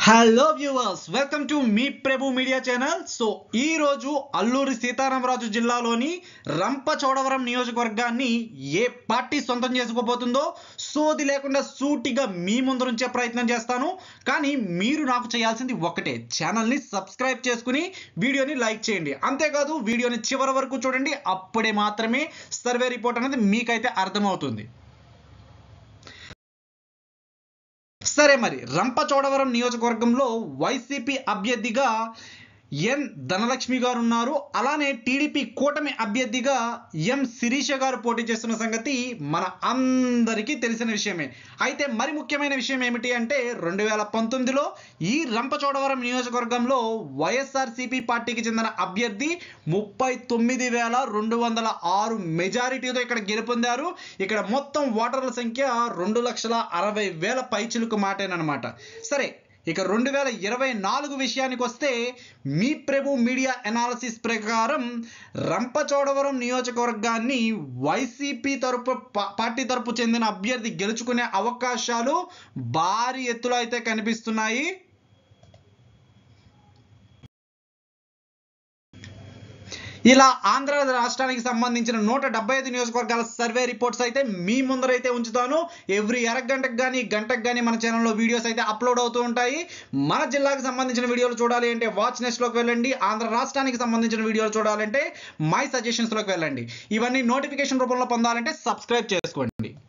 hello viewers welcome to మీ Prabhu media channel so ఈ రోజు అల్లూరి సీతారామరాజు జిల్లాలోని రంపచోడవరం నియోజకవర్గాన్ని ఏ పార్టీ సొంతం చేసుకోబోతుందో సోది లేకుండా సూటిగా మీ ముందు నుంచే ప్రయత్నం చేస్తాను కానీ మీరు నాకు చేయాల్సింది ఒకటే ఛానల్ని సబ్స్క్రైబ్ చేసుకుని వీడియోని లైక్ చేయండి అంతేకాదు వీడియోని చివరి వరకు చూడండి అప్పుడే మాత్రమే సర్వే రిపోర్ట్ అనేది మీకైతే అర్థమవుతుంది సరే మరి రంపచోడవరం నియోజకవర్గంలో వైసీపీ అభ్యర్థిగా ఎన్ ధనలక్ష్మి గారు ఉన్నారు అలానే టీడీపీ కూటమి అభ్యర్థిగా ఎం శిరీష గారు పోటీ చేస్తున్న సంగతి మన అందరికీ తెలిసిన విషయమే అయితే మరి ముఖ్యమైన విషయం ఏమిటి అంటే రెండు వేల పంతొమ్మిదిలో ఈ రంపచోడవరం నియోజకవర్గంలో వైఎస్ఆర్సీపీ పార్టీకి చెందిన అభ్యర్థి ముప్పై తొమ్మిది వేల రెండు వందల ఆరు మెజారిటీతో ఇక్కడ గెలుపొందారు ఇక్కడ మొత్తం ఓటర్ల సంఖ్య రెండు లక్షల అరవై వేల పైచిలుకు మాటేనమాట సరే ఇక రెండు వేల ఇరవై నాలుగు విషయానికి వస్తే మీ ప్రభు మీడియా ఎనాలసిస్ ప్రకారం రంపచోడవరం నియోజకవర్గాన్ని వైసీపీ తరపు పా- పార్టీ తరపు చెందిన అభ్యర్థి గెలుచుకునే అవకాశాలు భారీ ఎత్తులో అయితే కనిపిస్తున్నాయి ఇలా ఆంధ్ర రాష్ట్రానికి సంబంధించిన నూట డెబ్బై ఐదు నియోజకవర్గాల సర్వే రిపోర్ట్స్ అయితే మీ ముందరైతే ఉంచుతాను ఎవ్రీ అరగంటకు కానీ గంటకు కానీ మన ఛానల్లో వీడియోస్ అయితే అప్లోడ్ అవుతూ ఉంటాయి మన జిల్లాకు సంబంధించిన వీడియోలు చూడాలి అంటే వాచ్ నెస్ట్లోకి వెళ్ళండి ఆంధ్ర రాష్ట్రానికి సంబంధించిన వీడియోలు చూడాలంటే మై సజెషన్స్లోకి వెళ్ళండి ఇవన్నీ నోటిఫికేషన్ రూపంలో పొందాలంటే సబ్స్క్రైబ్ చేసుకోండి